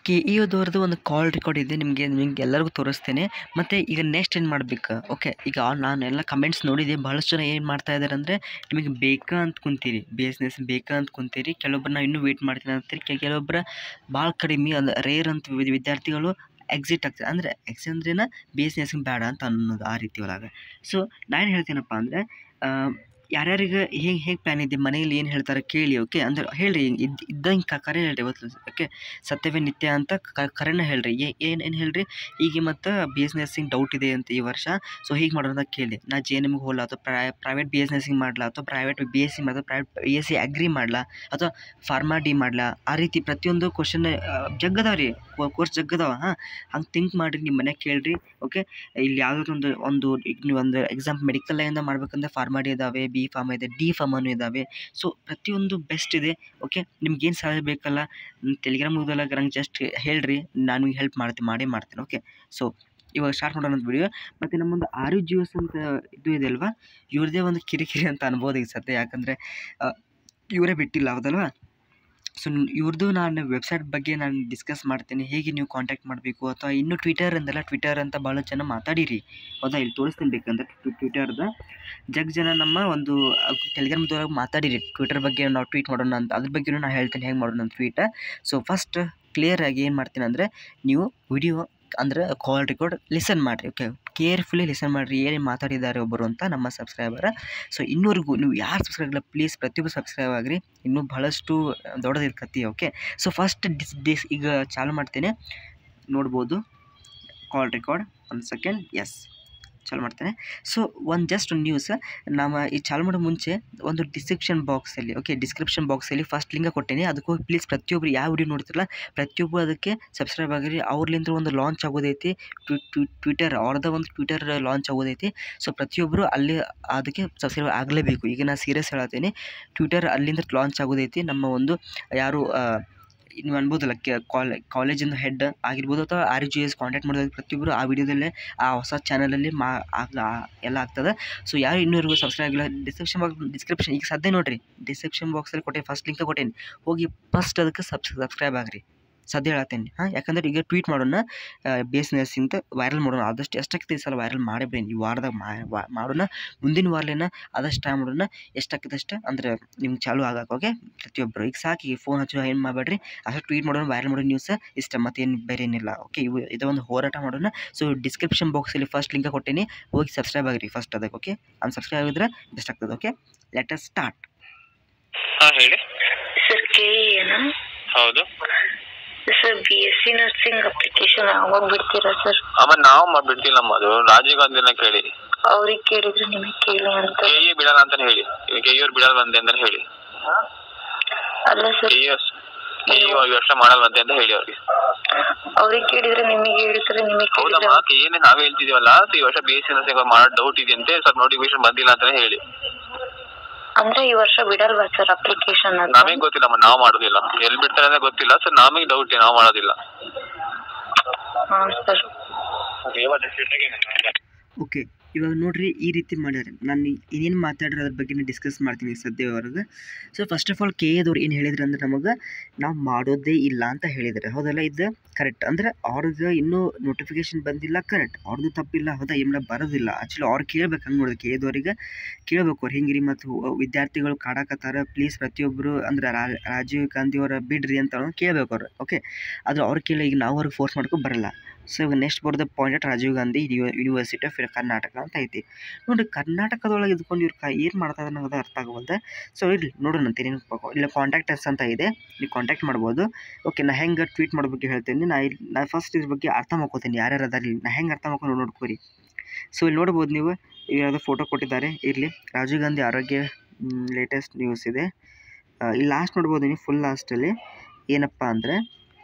K E ಒದವ್ರದ್ದು ಒಂದು call record ಇದೆ ನಿಮಗೆ ನಿಮ್ಗೆ ಎಲ್ಲರಿಗೂ ತೋರಿಸ್ತೇನೆ ಮತ್ತು ಈಗ ನೆಕ್ಸ್ಟ್ ಏನು ಮಾಡ್ಬೇಕು ಓಕೆ ಈಗ ನಾನು ಎಲ್ಲ ಕಮೆಂಟ್ಸ್ ನೋಡಿದೆ ಭಾಳಷ್ಟು ಜನ ಏನು ಮಾಡ್ತಾ ಇದ್ದಾರೆ ಅಂದರೆ ನಿಮಗೆ ಬೇಕಾ ಅಂತ ಕುಂತೀರಿ ಬಿಸ್ನೆಸ್ ಬೇಕಾ ಅಂತ ಕುಂತೀರಿ ಕೆಲವೊಬ್ಬರು ನಾವು ಇನ್ನೂ ವೆಯ್ಟ್ ಮಾಡ್ತೀನಿ ಅಂತೀರಿ ಕೆ- ಕೆಲವೊಬ್ಬರು ಭಾಳ ಕಡಿಮೆ ಅದು ರೇರ್ ಅಂತ ವಿದ್- ವಿದ್ಯಾರ್ಥಿಗಳು ಎಕ್ಸಿಟ್ ಆಗ್ತದೆ ಅಂದರೆ ಎಕ್ಸಿಟ್ ಅಂದ್ರೇನ ಬಿಸ್ನೆಸ್ಗೆ ಬೇಡ ಅಂತ ಅನ್ನೋದು ಆ ರೀತಿ ಒಳಗೆ ಸೊ ನಾನು ಹೇಳ್ತೀನಪ್ಪ ಅಂದರೆ ಯಾರ್ಯಾರಿಗೆ ಹೇಗೆ ಹೇಗೆ ಪ್ಲ್ಯಾನ್ ಇದೆ ಮನೇಲಿ ಏನು ಹೇಳ್ತಾರೆ ಕೇಳಿ ಓಕೆ ಅಂದ್ರೆ ಹೇಳ್ರಿ ಇದ್ದು ಇದ್ದಂಗೆ ಕ ಕರೆ ಹೇಳ್ರಿ ಇವತ್ತು ಓಕೆ ಸತ್ಯವೇ ನಿತ್ಯ ಅಂತ ಕ ಕರೆನ ಹೇಳ್ರಿ ಏನು ಏನು ಹೇಳ್ರಿ ಈಗ ಮತ್ತು ಬಿಸ್ನೆಸ್ಸಿಂಗ್ ಡೌಟ್ ಇದೆ ಅಂತ ಈ ವರ್ಷ ಸೊ ಹೀಗೆ ಮಾಡೋಣ ಅಂತ ಕೇಳಿ ನಾ ಜೆ ಎನ್ ಎಮ್ಗೆ ಹೋಗ್ಲಾ ಅಥವಾ ಪ್ರೈವೇಟ್ ಬಿ ಎಸ್ ನೆಸ್ಸಿಂಗ್ ಮಾಡ್ಲಾ ಅಥವಾ ಪ್ರೈವೇಟ್ ಬಿ ಎಸ್ ಸಿ ಮಾಡ್ಲಾ private B S C agri ಮಾಡ್ಲಾ ಅಥವಾ ಫಾರ್ಮಾ ಡಿ ಮಾಡ್ಲಾ ಆ ರೀತಿ ಪ್ರತಿಯೊಂದು ಕ್ವಶನ್ ಜಗ್ಗದಾವ ರೀ ಕೋರ್ಸ್ ಜಗ್ಗದಾವ ಹಾಂ ಹಂಗೆ ಥಿಂಕ್ ಮಾಡಿರಿ ನಿಮ್ಮ ಮನ್ಯಾಗ ಕೇಳ್ರಿ ಓಕೆ ಇಲ್ಲಿ ಯಾವುದಾದ್ರು ಒಂದು ಒಂದು ಈಗ ನೀವು ಒಂದು ಎಕ್ಸಾಮ್ ಮೆಡಿಕಲ್ ಲೈನಿಂದ ಮಾಡ್ಬೇಕಂದ್ರೆ ಫಾರ್ಮಾ ಡಿ ಇದ್ದಾವೆ ಬಿ ಫಾರ್ಮ ಇದೆ ಡಿ ಫಾರ್ಮನು ಇದ್ದಾವೆ ಸೊ ಪ್ರತಿಯೊಂದು ಬೆಸ್ಟ್ ಇದೆ ಓಕೆ ನಿಮ್ಗೇನು ಸಲಹೆ ಬೇಕಲ್ಲ ಟೆಲಿಗ್ರಾಮ್ ಓದಲ್ಲ ನಂಗೆ ಜಸ್ಟ್ ಹೇಳ್ರಿ ನಾನು ಹೆಲ್ಪ್ ಮಾಡ್ತೀನಿ ಮಾಡೇ ಮಾಡ್ತೀನಿ ಓಕೆ ಸೊ ಇವಾಗ ಸ್ಟಾರ್ಟ್ ಮಾಡೋಣ ಅಂತ ವಿಡಿಯೋ ಮತ್ತು ನಮ್ಮೊಂದು ಆರು ಜಿಯೋಸ್ ಅಂತ ಇದು ಇದೆ ಅಲ್ವಾ ಇವ್ರದ್ದೇ ಒಂದು ಕಿರಿಕಿರಿ ಅಂತ ಅನ್ಬೋದು ಈಗ ಸದ್ಯ ಯಾಕಂದರೆ ಇವರೇ ಬಿಟ್ಟಿಲ್ಲ ಹೌದಲ್ವಾ ಸೊ ಇವ್ರದ್ದು ನಾನು ವೆಬ್ಸೈಟ್ ಬಗ್ಗೆ ನಾನು ಡಿಸ್ಕಸ್ ಮಾಡ್ತೀನಿ ಹೇಗೆ ನೀವು ಕಾಂಟ್ಯಾಕ್ಟ್ ಮಾಡಬೇಕು ಅಥವಾ ಇನ್ನೂ ಟ್ವಿಟರ್ ಅಂದಲ್ಲ ಟ್ವಿಟರ್ ಅಂತ ಭಾಳ ಜನ ಮಾತಾಡಿರಿ ಹೌದಾ ಇಲ್ಲಿ ತೋರಿಸ್ತೀನಿ ಬೇಕಂದ್ರೆ ಟ್ವಿಟರ್ದ ಜಗ್ ಜನ ನಮ್ಮ ಒಂದು ಟೆಲಿಗ್ರಾಮ್ದೊಳಗೆ ಮಾತಾಡಿರಿ ಟ್ವಿಟರ್ ಬಗ್ಗೆ ನಾವು ಟ್ವೀಟ್ ಮಾಡೋಣ ಅಂತ ಅದ್ರ ಬಗ್ಗೆನೂ ನಾನು ಹೇಳ್ತೀನಿ ಹೆಂಗೆ ಮಾಡೋಣ ಅಂತ ಟ್ವೀಟ ಸೊ ಫಸ್ಟ್ ಕ್ಲಿಯರಾಗಿ ಏನು ಮಾಡ್ತೀನಿ ಅಂದರೆ ನೀವು ವಿಡಿಯೋ ಅಂದರೆ ಕಾಲ್ ರೆಕಾರ್ಡ್ ಲಿಸನ್ ಮಾಡಿರಿ ಓಕೆ ಕೇರ್ಫುಲಿ ಲಿಸನ್ ಮಾಡಿರಿ ಏನು ಮಾತಾಡಿದ್ದಾರೆ ಒಬ್ಬರು ಅಂತ ನಮ್ಮ ಸಬ್ಸ್ಕ್ರೈಬರ ಸೊ ಇನ್ನೂರಿಗೂ ನೀವು ಯಾರು ಸಬ್ಸ್ಕ್ರೈಬ್ ಇಲ್ಲ ಪ್ಲೀಸ್ ಪ್ರತಿಯೊಬ್ಬರು ಸಬ್ಸ್ಕ್ರೈಬ್ ಆಗಿರಿ ಇನ್ನೂ ಬಹಳಷ್ಟು ದೊಡ್ಡದಿದೆ ಕತ್ತಿ okay so first dis dis ಈಗ ಚಾಲು ಮಾಡ್ತೇನೆ ನೋಡ್ಬೋದು ಕಾಲ್ ರೆಕಾರ್ಡ್ ಒಂದು ಸೆಕೆಂಡ್ ಎಸ್ ಚಾಲು ಮಾಡ್ತೇನೆ ಸೊ ಒಂದು ಜಸ್ಟ್ ಒಂದು ನ್ಯೂಸ್ ನಮ್ಮ ಈ ಚಾಲು ಮಾಡೋ ಮುಂಚೆ ಒಂದು ಡಿಸ್ಕ್ರಿಪ್ಷನ್ ಬಾಕ್ಸಲ್ಲಿ ಓಕೆ ಡಿಸ್ಕ್ರಿಪ್ಷನ್ ಬಾಕ್ಸಲ್ಲಿ ಫಸ್ಟ್ ಲಿಂಕ್ ಕೊಟ್ಟೇನೆ ಅದಕ್ಕೂ ಪ್ಲೀಸ್ ಪ್ರತಿಯೊಬ್ಬರು ಯಾವ ವಿಡಿಯೋ ನೋಡ್ತಿರಲ್ಲ ಪ್ರತಿಯೊಬ್ಬರು ಅದಕ್ಕೆ ಸಬ್ಸ್ಕ್ರೈಬ್ ಆಗಿರಿ ಅವ್ರಲಿಂದ ಒಂದು ಲಾಂಚ್ ಆಗೋದೈತಿ ಟ್ವಿಟರ್ ಅವ್ರದ್ದು ಒಂದು ಟ್ವಿಟರ್ ಲಾಂಚ್ ಆಗೋದೈತಿ ಸೊ ಪ್ರತಿಯೊಬ್ಬರು ಅಲ್ಲಿ ಅದಕ್ಕೆ ಸಬ್ಸ್ಕ್ರೈಬ್ ಆಗಲೇಬೇಕು ಈಗ ನಾನು ಸೀರಿಯಸ್ ಹೇಳತ್ತೀನಿ ಟ್ವಿಟರ್ ಅಲ್ಲಿಂದ ಲಾಂಚ್ ಆಗೋದೈತಿ ನಮ್ಮ ಒಂದು ಯಾರು ಆ, ನೀವು ಅನ್ಬೋದಲ್ಲ ಕೆ ಕಾಲೇ ಕಾಲೇಜಿಂದ ಹೆಡ್ ಆಗಿರ್ಬೋದು ಅಥವಾ ಆರ್ ಜಿ ಎಸ್ ಕಾಂಟ್ಯಾಕ್ಟ್ ಮಾಡೋದು ಪ್ರತಿಯೊಬ್ಬರು ಆ ವಿಡಿಯೋದಲ್ಲೇ ಆ ಹೊಸ ಚಾನಲಲ್ಲಿ ಮಾ ಆಗ ಎಲ್ಲ ಆಗ್ತದೆ ಸೊ ಯಾರು ಇನ್ನೂವರೆಗೂ ಸಬ್ಸ್ಕ್ರೈಬ್ ಆಗಿಲ್ಲ ಡಿಸ್ಕ್ರಿಪ್ಷನ್ ಬಾಕ್ಸ್ ಡಿಸ್ಕ್ರಿಪ್ಷನ್ ಈಗ ಸದ್ಯ ನೋಡಿರಿ ಡಿಸ್ಕ್ರಿಪ್ಷನ್ ಬಾಕ್ಸಲ್ಲಿ ಕೊಟ್ಟೆ ಫಸ್ಟ್ ಲಿಂಕ್ ಕೊಟ್ಟೇನಿ ಹೋಗಿ ಫಸ್ಟ್ ಅದಕ್ಕೆ ಸಬ್ಸ್ ಸಬ್ಸ್ಕ್ರೈಬ್ ಆಗಿರಿ ಸದ್ಯ ಹೇಳತ್ತೇನೆ ಹಾಂ ಯಾಕಂದ್ರೆ ಈಗ ಟ್ವೀಟ್ ಮಾಡೋಣ ಬೇಸ್ನೆಸ್ಸಿಂದ ವೈರಲ್ ಮಾಡೋಣ ಆದಷ್ಟು ಎಷ್ಟಾಗ್ತದೆ ಈ ಸಲ ವೈರಲ್ ಮಾಡಬೇಡಿ ಈ ವಾರದಾಗ ಮಾ- ಮಾಡೋಣ ಮುಂದಿನ ವಾರಲೇನ ಆದಷ್ಟು ಟೈಮ್ ಮಾಡೋಣ ಎಷ್ಟಾಗ್ತದೆ ಅಷ್ಟು ಅಂದರೆ ನಿಮ್ಗೆ ಚಾಲು ಆಗಕ್ಕೆ ಓಕೆ ಪ್ರತಿಯೊಬ್ಬರು ಈಗ ಸಾಕು ಈಗ ಫೋನ್ ಹಚ್ಚೋ ಏನು ಮಾಡಬೇಡ್ರಿ ಅಷ್ಟು ಟ್ವೀಟ್ ಮಾಡೋಣ ವೈರಲ್ ಮಾಡೋ ನ್ಯೂಸ್ ಇಷ್ಟ ಮತ್ತೇನು ಬೇರೆ ಏನಿಲ್ಲ ಓಕೆ ಇವು ಇದೊಂದು ಹೋರಾಟ ಮಾಡೋಣ ಸೊ ಡಿಸ್ಕ್ರಿಪ್ಷನ್ ಬಾಕ್ಸಲ್ಲಿ ಫಸ್ಟ್ ಲಿಂಕ್ ಕೊಟ್ಟೇನಿ ಹೋಗಿ ಸಬ್ಸ್ಕ್ರೈಬ್ ಆಗಿರಿ ಫಸ್ಟ್ ಅದಕ್ಕೆ ಓಕೆ ಅನ್ ಸಬ್ಸ್ಕ್ರೈಬ್ ಆಗಿದ್ರೆ ಬೆಸ್ಟ್ ಆಗ್ತದೆ ಓಕೆ ಲೆಟ್ ಅಸ್ ಸ್ಟಾರ್ಟ್ ಹಾ ಹೇಳಿ ಸರ್ ಕೆ ಏನಾ ಹೌದು sir B S C nursing application ಯಾವಾಗ ಬಿಡ್ತೀರಾ ಸರ್ ಅಮ್ಮ ನಾವು ಮಾಡ್ಬಿಡ್ತಿಲ್ಲ ಅಮ್ಮ ಅದು ರಾಜೀವ್ ಗಾಂಧಿನ ಕೇಳಿ ಅವ್ರಿಗೆ ಕೇಳಿದ್ರೆ ನಿಮಗೆ ಕೇಳಿ ಅಂತ ಕೆ ಇ ಬಿಡಲ್ಲ ಅಂತಾನೆ ಹೇಳಿ ಕೆ ಇವ್ರು ಬಿಡಲ್ಲ ಬಂದೆ ಅಂತಾನೆ ಹೇಳಿ ಅಲ್ಲ sir K E K E ಈ ವರ್ಷ ಮಾಡಲ್ಲ ಬಂದೆ ಅಂತ ಹೇಳಿ ಅವ್ರಿಗೆ ಅವ್ರಿಗೆ ಕೇಳಿದ್ರೆ ನಿಮಗೆ ಹೇಳ್ತಾರೆ ನಿಮಗೆ ಕೇಳಿದ್ರೆ ಹೌದಮ್ಮ ಕೆ ಇ ನಾವೇ ಹೇಳ್ತಿದೀವಲ್ಲ so ಈ ವರ್ಷ ಬಿ ಎಸ್ ಸಿ ನರ್ಸಿಂಗ್ ಮಾಡೋ ಡೌಟ್ ಇದೆಯಂತೆ ಸ್ವಲ್ಪ ನೋಟಿಫಿಕೇಶನ್ ಬಂದಿಲ್ಲ ಅಂತಾನೆ ಹೇಳಿ ಅಂದ್ರೆ ಈ ವರ್ಷ ಬಿಡಲ್ವಾ ಸರ್ ಅಪ್ಲಿಕೇಶನ್ ಅಂತ ನಮಗೆ ಗೊತ್ತಿಲ್ಲಮ್ಮ ನಾವು ಮಾಡೋದಿಲ್ಲ ಎಲ್ಲಿ ಬಿಡ್ತಾರೆ ಅಂತ ಗೊತ್ತಿಲ್ಲ ಸೊ ನಮಗೆ ಡೌಟ್ ನಾವು ಮಾಡೋದಿಲ್ಲ ಹಾ ಸರ್ ಓಕೆ ಇವಾಗ ನೋಡ್ರಿ ಈ ರೀತಿ ಮಾಡ್ಯಾರ ನಾನು ಏನೇನು ಮಾತಾಡ್ರೆ ಅದ್ರ ಬಗ್ಗೆ ಡಿಸ್ಕಸ್ ಮಾಡ್ತೀನಿ ಸದ್ಯವರೆಗೆ so first of all K ಎದವ್ರು ಏನು ಹೇಳಿದ್ರು ಅಂದ್ರೆ ನಮಗೆ ನಾವು ಮಾಡೋದೇ ಇಲ್ಲ ಅಂತ ಹೇಳಿದ್ದಾರೆ ಹೌದಲ್ಲ ಇದು ಕರೆಕ್ಟ್ ಅಂದರೆ ಅವ್ರಿಗೆ ಇನ್ನೂ ನೋಟಿಫಿಕೇಶನ್ ಬಂದಿಲ್ಲ ಕರೆಕ್ಟ್ ಅವ್ರದ್ದು ತಪ್ಪಿಲ್ಲ ಹೌದಾ ಏನ ಬರೋದಿಲ್ಲ ಆ್ಯಕ್ಚುಲಿ ಅವ್ರು ಕೇಳ್ಬೇಕು ಹಂಗೆ ನೋಡಿದ್ರೆ ಕೆ ಎದವ್ರಿಗೆ ಕೇಳ್ಬೇಕು ಅವ್ರು ಹಿಂಗ್ರಿ ಮತ್ತು ವಿದ್ಯಾರ್ಥಿಗಳು ಕಾಡಕತ್ತಾರ ಪ್ಲೀಸ್ ಪ್ರತಿಯೊಬ್ಬರು ಅಂದ್ರೆ ರಾ- ರಾಜೀವ್ ಗಾಂಧಿ ಅವರ ಬಿಡ್ರಿ ಅಂತ ಅವ್ರು ಕೇಳ್ಬೇಕು ಅವ್ರು ಓಕೆ ಆದ್ರೆ ಅವ್ರು ಕೇಳಿ ಈಗ ನಾವು ಅವ್ರಿಗೆ ಫೋರ್ಸ್ ಮಾಡ್ಕೊಂಡು ಬರಲ್ಲ ಸೊ ಇವಾಗ ನೆಕ್ಸ್ಟ್ ಬರೋದು point Rajiv Gandhi university of Karnataka ಅಂತ ಐತಿ ನೋಡಿ ಕರ್ನಾಟಕದೊಳಗೆ ಇದ್ಕೊಂಡು ಇವ್ರು ಕ ಏನು ಮಾಡ್ತಾ ಇದ್ದಾರೆ ಅನ್ನೋದು ಅರ್ಥ ಆಗೋಲ್ದೆ ಸೊ ಇರಲಿ ನೋಡೋಣ ಅಂತ ಏನೇನು ಇಲ್ಲ ಕಾಂಟ್ಯಾಕ್ಟರ್ಸ್ ಅಂತ ಇದೆ ನೀವು ಕಾಂಟ್ಯಾಕ್ಟ್ ಮಾಡ್ಬೋದು ಓಕೆ ನಾ ಹೆಂಗೆ ಟ್ವೀಟ್ ಮಾಡೋ ಬಗ್ಗೆ ಹೇಳ್ತೀನಿ ನಾ ಇಲ್ಲಿ ನಾ ಫಸ್ಟ್ ಇದ್ರ ಬಗ್ಗೆ ಅರ್ಥ ಮಾಡ್ಕೋತೀನಿ ಯಾರ್ಯಾರು ಅದಾರ ಇಲ್ಲಿ ನಾ ಹೆಂಗೆ ಅರ್ಥ ಮಾಡ್ಕೊಂಡು ನೋಡ್ಕೋರಿ ಸೊ ಇಲ್ಲಿ ನೋಡ್ಬೋದು ನೀವು ಈಗ ಯಾವುದೋ ಫೋಟೋ ಕೊಟ್ಟಿದ್ದಾರೆ ಇರಲಿ ರಾಜೀವ್ ಗಾಂಧಿ ಆರೋಗ್ಯ ಲೇಟೆಸ್ಟ್ ನ್ಯೂಸ್ ಇದೆ ಆ, ಇಲ್ಲಿ ಲಾಸ್ಟ್ ನೋಡ್ಬೋದು ನೀವು ಫುಲ್ ಲಾಸ್ಟಲ್ಲಿ ಏನಪ್ಪ ಅಂದರೆ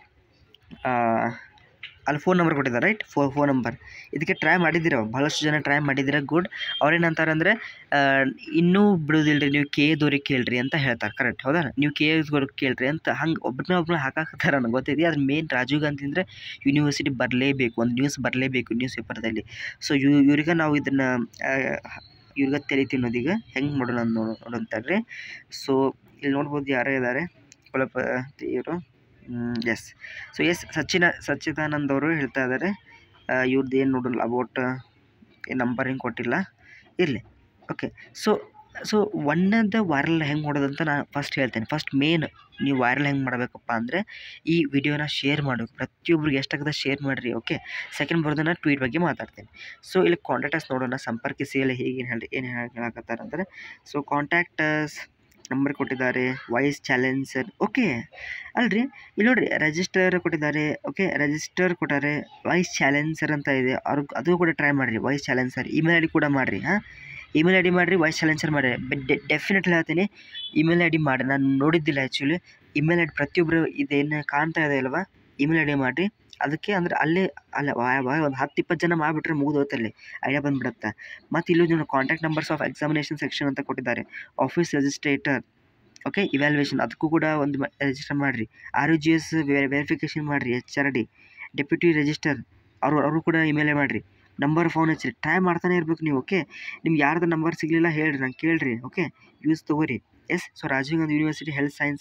ಅಲ್ಲಿ ಫೋನ್ ನಂಬರ್ ಕೊಟ್ಟಿದ್ದಾರೆ ರೈಟ್ ಫೋ ಫೋನ್ ನಂಬರ್ ಇದಕ್ಕೆ ಟ್ರೈ ಮಾಡಿದ್ದೀರ ಭಾಳಷ್ಟು ಜನ ಟ್ರೈ ಮಾಡಿದ್ದೀರ ಗುಡ್ ಅವ್ರೇನಂತಾರೆ ಅಂದರೆ ಇನ್ನೂ ಬಿಡೋದಿಲ್ಲ ರೀ ನೀವು ಕೆ ಎದವ್ರಿಗೆ ಕೇಳ್ರಿ ಅಂತ ಹೇಳ್ತಾರೆ ಕರೆಕ್ಟ್ ಹೌದಾ ನೀವು ಕೆ ಎದವ್ರಿಗೆ ಕೇಳ್ರಿ ಅಂತ ಹಂಗೆ ಒಬ್ಬರನ್ನ ಒಬ್ಬರನ್ನ ಹಾಕಾಕತ್ತಾರ ನನಗೆ ಗೊತ್ತೈತಿ ಅದ್ರ ಮೇನ್ ರಾಜೀವ್ ಗಾಂಧಿ ಅಂದರೆ ಯೂನಿವರ್ಸಿಟಿ ಬರಲೇಬೇಕು ಒಂದು ನ್ಯೂಸ್ ಬರಲೇಬೇಕು ನ್ಯೂಸ್ ಪೇಪರ್ದಲ್ಲಿ ಸೊ ಇವ್ ಇವ್ರಿಗೆ ನಾವು ಇದನ್ನು ಇವ್ರಿಗೆ ತಲೆ ತಿನ್ನೋದೀಗ ಹೆಂಗೆ ಮಾಡೋಣ ಅಂತ ನೋಡೋ ನೋಡಂತಾರೆ ಸೊ ಇಲ್ಲಿ ನೋಡ್ಬೋದು ಯಾರೇ ಇದ್ದಾರೆ ಕೊಳಪ ಇವರು yes so yes Sachin Sachidanand ಅವರು ಹೇಳ್ತಾ ಇದ್ದಾರೆ ಇವ್ರದ್ದು ಏನು ನೋಡಲ್ಲ ಅಬೌಟ್ ನಂಬರ್ ಹಿಂಗೆ ಕೊಟ್ಟಿಲ್ಲ ಇರಲಿ ಓಕೆ ಸೊ ಸೊ ಒನ್ನದ ವೈರಲ್ ಹೆಂಗೆ ಮಾಡೋದಂತ ನಾನು ಫಸ್ಟ್ ಹೇಳ್ತೇನೆ ಫಸ್ಟ್ ಮೇನ್ ನೀವು ವೈರಲ್ ಹೆಂಗೆ ಮಾಡಬೇಕಪ್ಪ ಅಂದರೆ ಈ ವಿಡಿಯೋನ ಶೇರ್ ಮಾಡಬೇಕು ಪ್ರತಿಯೊಬ್ಬರಿಗೆ ಎಷ್ಟಾಗದ ಶೇರ್ ಮಾಡಿರಿ ಓಕೆ ಸೆಕೆಂಡ್ ಬರೋದನ್ನ ಟ್ವೀಟ್ ಬಗ್ಗೆ ಮಾತಾಡ್ತೇನೆ ಸೊ ಇಲ್ಲಿ ಕಾಂಟ್ಯಾಕ್ಟಸ್ ನೋಡೋಣ ಸಂಪರ್ಕಿಸಿ ಎಲ್ಲ ಹೇಗೆ ಏನು ಹೇಳಿ ಏನು ಹೇಳಕತ್ತಾರೆ ಅಂದರೆ ಸೊ ಕಾಂಟ್ಯಾಕ್ಟಸ್ ನಂಬರ್ ಕೊಟ್ಟಿದ್ದಾರೆ ವಾಯ್ಸ್ ಚಾಲೆಂಜರ್ ಓಕೆ ಅಲ್ರಿ ಇಲ್ಲಿ ನೋಡ್ರಿ ರಿಜಿಸ್ಟರ್ ಕೊಟ್ಟಿದ್ದಾರೆ ಓಕೆ ರಿಜಿಸ್ಟರ್ ಕೊಟ್ಟಾರೆ ವಾಯ್ಸ್ ಚಾಲೆಂಜರ್ ಅಂತ ಇದೆ ಅವ್ರಿಗೆ ಅದು ಕೂಡ ಟ್ರೈ ಮಾಡಿರಿ voice challenger email I D ಕೂಡ ಮಾಡಿರಿ ಹಾಂ ಇಮೇಲ್ ಐ ಡಿ ಮಾಡಿರಿ ವಾಯ್ಸ್ ಚಾಲೆಂಜರ್ ಮಾಡಿರಿ ಬಟ್ ಡೆಫಿನೆಟ್ಲಿ ಹೇಳ್ತೀನಿ ಇಮೇಲ್ ಐ ಡಿ ಮಾಡಿ ನಾನು ನೋಡಿದ್ದಿಲ್ಲ ಆ್ಯಕ್ಚುಲಿ ಇಮೇಲ್ ಐ ಡಿ ಪ್ರತಿಯೊಬ್ಬರು ಇದೇನು ಕಾಣ್ತಾ ಇದೆ ಅಲ್ವಾ ಇಮೇಲ್ ಐ ಡಿ ಮಾಡಿರಿ ಅದಕ್ಕೆ ಅಂದರೆ ಅಲ್ಲೇ ಅಲ್ಲ ಒಂದು ಹತ್ತು ಇಪ್ಪತ್ತು ಜನ ಮಾಡಿಬಿಟ್ರೆ ಮುಗಿದೋತಲ್ಲಿ ಐಡಿಯಾ ಬಂದುಬಿಡುತ್ತೆ ಮತ್ತು ಇಲ್ಲೂ ನೀವು contact numbers of examination section ಅಂತ ಕೊಟ್ಟಿದ್ದಾರೆ ಆಫೀಸ್ ರಿಜಿಸ್ಟ್ರೇಟರ್ ಓಕೆ ಇವ್ಯಾಲ್ಯೂಯೇಷನ್ ಅದಕ್ಕೂ ಕೂಡ ಒಂದು ರಿಜಿಸ್ಟರ್ ಮಾಡಿರಿ R U G S verification ಮಾಡಿರಿ H R D deputy register ಅವರು ಅವರು ಕೂಡ ಇಮೇಲೆ ಮಾಡಿರಿ ನಂಬರ್ ಫೋನ್ ಹಚ್ಚಿರಿ ಟ್ರೈ ಮಾಡ್ತಾನೆ ಇರ್ಬೇಕು ನೀವು ಓಕೆ ನಿಮ್ಗೆ ಯಾರ್ದು ನಂಬರ್ ಸಿಗಲಿಲ್ಲ ಹೇಳ್ರಿ ನಂಗೆ ಕೇಳ್ರಿ ಓಕೆ ಯೂಸ್ ತೊಗೋರಿ yes so Rajiv Gandhi university health science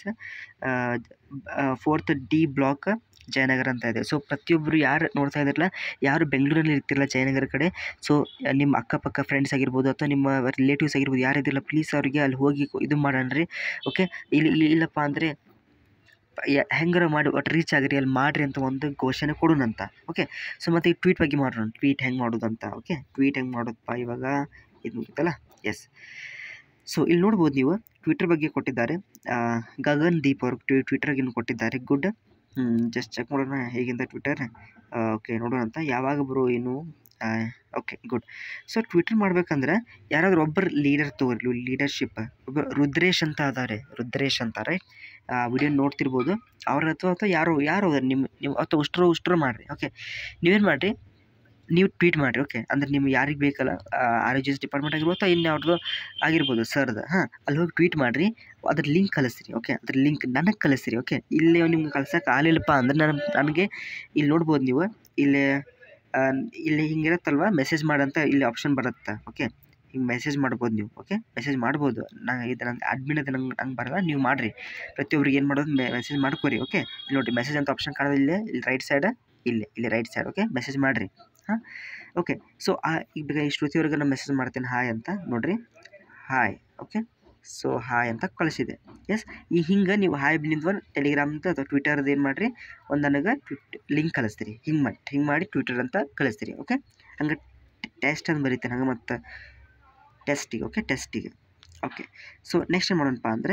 fourth D block Jayanagar ಅಂತ ಇದೆ ಸೊ ಪ್ರತಿಯೊಬ್ಬರು ಯಾರು ನೋಡ್ತಾ ಇದ್ದಾರಲ್ಲ ಯಾರು ಬೆಂಗಳೂರಲ್ಲಿ ಇರ್ತಿರಲ್ಲ ಜಯನಗರ ಕಡೆ ಸೊ ನಿಮ್ಮ ಅಕ್ಕಪಕ್ಕ ಫ್ರೆಂಡ್ಸ್ ಆಗಿರ್ಬೋದು ಅಥವಾ ನಿಮ್ಮ ರಿಲೇಟಿವ್ಸ್ ಆಗಿರ್ಬೋದು ಯಾರು ಇದ್ದಿರಲ್ಲ ಪ್ಲೀಸ್ ಅವರಿಗೆ ಅಲ್ಲಿ ಹೋಗಿ ಇದು ಮಾಡೋಣ ರೀ ಓಕೆ ಇಲ್ಲಿ ಇಲ್ಲಿ ಇಲ್ಲಪ್ಪ ಅಂದರೆ ಹೆಂಗಾರ ಮಾಡಿ ಒಟ್ಟು ರೀಚ್ ಆಗಿರಿ ಅಲ್ಲಿ ಮಾಡಿರಿ ಅಂತ ಒಂದು ಘೋಷಣೆ ಕೊಡೋಣಂತ ಓಕೆ ಸೊ ಮತ್ತು ಈ ಟ್ವೀಟ್ ಬಗ್ಗೆ ಮಾಡೋಣ ಟ್ವೀಟ್ ಹೆಂಗೆ ಮಾಡೋದಂತ ಓಕೆ ಟ್ವೀಟ್ ಹೆಂಗೆ ಮಾಡೋದಪ್ಪ ಇವಾಗ ಇದು ಮುಗಿತಲ್ಲ ಎಸ್ ಸೊ ಇಲ್ಲಿ ನೋಡ್ಬೋದು ನೀವು ಟ್ವಿಟರ್ ಬಗ್ಗೆ ಕೊಟ್ಟಿದ್ದಾರೆ ಆ, ಗಗನ್ ದೀಪ್ ಅವರು ಟ್ವಿ ಟ್ವಿಟರ್ಗೆ ಇನ್ನು ಕೊಟ್ಟಿದ್ದಾರೆ ಗುಡ್ ಜಸ್ಟ್ ಚೆಕ್ ಮಾಡೋಣ ಹೇಗಿಂದ ಟ್ವಿಟರ್ ಓಕೆ ನೋಡೋಣ ಅಂತ ಯಾವಾಗ ಬರೋ ಏನು ಓಕೆ ಗುಡ್ ಸೊ ಟ್ವಿಟರ್ ಮಾಡ್ಬೇಕಂದ್ರೆ ಯಾರಾದರೂ ಒಬ್ಬರು ಲೀಡರ್ ತಗೋರಿ ಲೀಡರ್ಶಿಪ್ ಒಬ್ಬ ರುದ್ರೇಶ್ ಅಂತ ಅದಾರೆ ರುದ್ರೇಶ್ ಅಂತ ರೈಟ್ ಆ ವಿಡಿಯೋ ನೋಡ್ತಿರ್ಬೋದು ಅವ್ರ ಅಥವಾ ಅಥವಾ ಯಾರು ಯಾರು ಅದಾರೆ ನಿಮ್ಮ ನೀವು ಅಥವಾ ಉಷ್ಟ್ರು ಉಷ್ಟ್ರು ಮಾಡಿರಿ ಓಕೆ ನೀವೇನು ಮಾಡಿರಿ ನೀವು ಟ್ವೀಟ್ ಮಾಡಿರಿ ಓಕೆ ಅಂದರೆ ನಿಮ್ಗೆ ಯಾರಿಗೆ ಬೇಕಲ್ಲ ಆರ್ ಜಿ ಎಸ್ ಡಿಪಾರ್ಟ್ಮೆಂಟ್ ಆಗಿರ್ಬೋದು ಅಥವಾ ಇನ್ಯಾವ್ದು ಆಗಿರ್ಬೋದು ಸರ್ದು ಹಾಂ ಅಲ್ಲಿ ಹೋಗಿ ಟ್ವೀಟ್ ಮಾಡಿರಿ ಅದ್ರ ಲಿಂಕ್ ಕಳಿಸ್ರಿ ಓಕೆ ಅದ್ರ ಲಿಂಕ್ ನನಗೆ ಕಳಿಸ್ರಿ ಓಕೆ ಇಲ್ಲಿ ನಿಮ್ಗೆ ಕಳ್ಸೋಕೆ ಆಗಲಿಲ್ಲಪ್ಪ ಅಂದ್ರೆ ನಾನು ನನಗೆ ಇಲ್ಲಿ ನೋಡ್ಬೋದು ನೀವು ಇಲ್ಲಿ ಆ, ಇಲ್ಲಿ ಹಿಂಗಿರುತ್ತಲ್ವ ಮೆಸೇಜ್ ಮಾಡಂತ ಇಲ್ಲಿ ಆಪ್ಷನ್ ಬರುತ್ತೆ ಓಕೆ ಹಿಂಗೆ ಮೆಸೇಜ್ ಮಾಡ್ಬೋದು ನೀವು ಓಕೆ ಮೆಸೇಜ್ ಮಾಡ್ಬೋದು ನಾ ಇದು ನಂಗೆ ಅಡ್ಮಿನ್ ಅದು ನಂಗೆ ನಂಗೆ ಬರಲ್ಲ ನೀವು ಮಾಡಿರಿ ಪ್ರತಿಯೊಬ್ರಿಗೆ ಏನು ಮಾಡೋದು ಮೆಸೇಜ್ ಮಾಡ್ಕೊರಿ ಓಕೆ ಇಲ್ಲಿ ನೋಡಿ ಮೆಸೇಜ್ ಅಂತ ಆಪ್ಷನ್ ಕಾಣೋದು ಇಲ್ಲೇ ಇಲ್ಲಿ ರೈಟ್ ಸೈಡ್ ಇಲ್ಲಿ ಇಲ್ಲಿ ರೈಟ್ ಸೈಡ್ ಓಕೆ ಮೆಸೇಜ್ ಮಾಡಿರಿ ಹಾಂ ಓಕೆ ಸೊ ಆ ಈಗ ಈ ಶ್ರುತಿಯವ್ರಿಗೆ ನಾನು ಮೆಸೇಜ್ ಮಾಡ್ತೇನೆ ಹಾಯ್ ಅಂತ ನೋಡಿರಿ ಹಾಯ್ ಓಕೆ ಸೊ ಹಾಯ್ ಅಂತ ಕಳಿಸಿದೆ ಎಸ್ ಈ ಹಿಂಗೆ ನೀವು ಹಾಯ್ ಬಿಲಿಂದ ಟೆಲಿಗ್ರಾಮ್ದು ಅಥವಾ ಟ್ವಿಟರ್ದು ಏನು ಮಾಡಿರಿ ಒಂದು ನನಗೆ ಟ್ವಿಟ್ ಲಿಂಕ್ ಕಳಿಸ್ತೀರಿ ಹಿಂಗೆ ಮಾಡಿ ಹಿಂಗೆ ಮಾಡಿ ಟ್ವಿಟರ್ ಅಂತ ಕಳಿಸ್ತೀರಿ ಓಕೆ ಹಂಗೆ ಟೆಸ್ಟ್ ಅಂತ ಬರೀತೇನೆ ಹಂಗೆ ಮತ್ತು ಟೆಸ್ಟಿಗೆ ಓಕೆ ಟೆಸ್ಟಿಗೆ ಓಕೆ ಸೊ ನೆಕ್ಸ್ಟ್ ಏನು ಮಾಡೋಣಪ್ಪ ಅಂದರೆ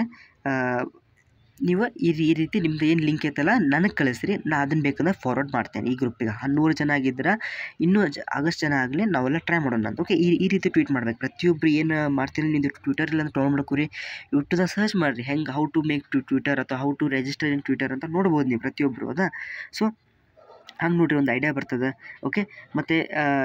ನೀವು ಈ ರೀ- ಈ ರೀತಿ ನಿಮ್ದು ಏನು ಲಿಂಕ್ ಐತಲ್ಲ ನನಗೆ ಕಳಿಸ್ರಿ ನಾ ಅದನ್ನು ಬೇಕಂದ್ರೆ ಫಾರ್ವರ್ಡ್ ಮಾಡ್ತೇನೆ ಈ ಗ್ರೂಪಿಗೆ ಹನ್ನೂರು ಜನ ಆಗಿದ್ರೆ ಇನ್ನೂ ಜ ಆಗಷ್ಟು ಜನ ಆಗಲಿ ನಾವೆಲ್ಲ ಟ್ರೈ ಮಾಡೋಣ ಅಂತ ಓಕೆ ಈ ಈ ರೀತಿ ಟ್ವೀಟ್ ಮಾಡ್ಬೇಕು ಪ್ರತಿಯೊಬ್ಬರು ಏನು ಮಾಡ್ತೀನಿ ನಿಂದು ಟ್ವಿಟರ್ ಇಲ್ಲ ಅಂತ ತೊಗೊಂಡ್ಬಿಡ್ಕೋರಿ ಯೂಟ್ಯೂಬ್ದಾಗ ಸರ್ಚ್ ಮಾಡಿರಿ ಹೆಂಗೆ how to make to Twitter ಅಥವಾ how to register in Twitter ಅಂತ ನೋಡ್ಬೋದು ನೀವು ಪ್ರತಿಯೊಬ್ಬರು ಹೌದಾ ಸೊ ಹಂಗೆ ನೋಡಿರಿ ಒಂದು ಐಡಿಯಾ ಬರ್ತದೆ ಓಕೆ ಮತ್ತು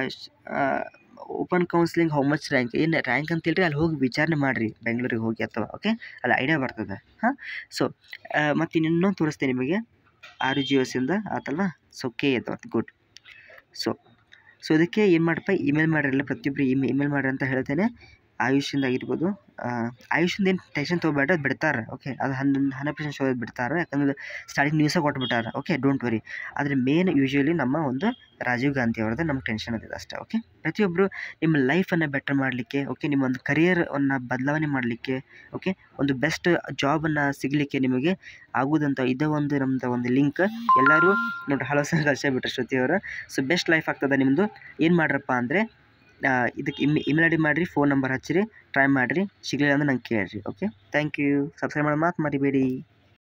open counselling how much rank ಏನು ರ್ಯಾಂಕ್ ಅಂತ ಹೇಳ್ರಿ ಅಲ್ಲಿ ಹೋಗಿ ವಿಚಾರಣೆ ಮಾಡಿರಿ ಬೆಂಗಳೂರಿಗೆ ಹೋಗಿ ಅಥವಾ ಓಕೆ ಅಲ್ಲಿ ಐಡಿಯಾ ಬರ್ತದೆ ಹಾಂ ಸೊ ಮತ್ತು ಇನ್ನೊಂದು ತೋರಿಸ್ತೇನೆ ನಿಮಗೆ ಆರ್ ಜಿ ಎಸ್ಸಿಂದ ಆತಲ್ವ ಸೊ ಕೆ ಅದು ಗುಡ್ ಸೊ ಸೊ ಇದಕ್ಕೆ ಏನು ಮಾಡಪ್ಪ ಇಮೇಲ್ ಮಾಡಿರಲ್ಲ ಪ್ರತಿಯೊಬ್ಬರು ಇಮೇ ಇಮೇಲ್ ಮಾಡಿರಿ ಅಂತ ಹೇಳ್ತೇನೆ ಆಯುಷಿಂದ ಆಗಿರ್ಬೋದು ಆಯುಷಿಂದ ಏನು ಟೆನ್ಷನ್ ತೊಗೊಬೇಡ ಅದು ಬಿಡ್ತಾರೆ ಓಕೆ ಅದು ಹನ್ನೊಂದು ಹಂಡ್ರೆಡ್ ಪರ್ಸೆಂಟ್ ಶೋ ಬಿಡ್ತಾರೆ ಯಾಕಂದ್ರೆ ಸ್ಟಾರ್ಟಿಂಗ್ ನ್ಯೂಸಾಗಿ ಕೊಟ್ಬಿಟ್ಟಾರೆ ಓಕೆ ಡೋಂಟ್ ವರಿ ಆದರೆ ಮೇನ್ ಯೂಶ್ವಲಿ ನಮ್ಮ ಒಂದು ರಾಜೀವ್ ಗಾಂಧಿ ಅವ್ರದ್ದು ನಮ್ಗೆ ಟೆನ್ಷನ್ ಅದಿದೆ ಅಷ್ಟೇ ಓಕೆ ಪ್ರತಿಯೊಬ್ಬರು ನಿಮ್ಮ ಲೈಫನ್ನು ಬೆಟರ್ ಮಾಡಲಿಕ್ಕೆ ಓಕೆ ನಿಮ್ಮ ಒಂದು ಕರಿಯರನ್ನು ಬದಲಾವಣೆ ಮಾಡಲಿಕ್ಕೆ ಓಕೆ ಒಂದು ಬೆಸ್ಟ್ ಜಾಬನ್ನು ಸಿಗಲಿಕ್ಕೆ ನಿಮಗೆ ಆಗೋದಂತ ಇದೇ ಒಂದು ನಮ್ಮದು ಒಂದು ಲಿಂಕ್ ಎಲ್ಲರೂ ನೋಡಿ ಹಲೋ ಸಹ ಕಳಿಸೇ ಬಿಟ್ರು ಶ್ರುತಿಯವರು ಸೊ ಬೆಸ್ಟ್ ಲೈಫ್ ಆಗ್ತದೆ ನಿಮ್ಮದು ಏನು ಮಾಡ್ರಪ್ಪ ಅಂದರೆ ಇದಕ್ಕೆ ಇಮ್ ಇಮೇಲ್ ಐ ಡಿ ಮಾಡಿರಿ ಫೋನ್ ನಂಬರ್ ಹಚ್ಚಿರಿ ಟ್ರೈ ಮಾಡಿರಿ ಸಿಗಲಿಲ್ಲ ಅಂದ್ರೆ ನಂಗೆ ಕೇಳಿರಿ ಓಕೆ ಥ್ಯಾಂಕ್ ಯು ಸಬ್ಸ್ಕ್ರೈಬ್ ಮಾಡೋ ಮಾತು ಮರಿಬೇಡಿ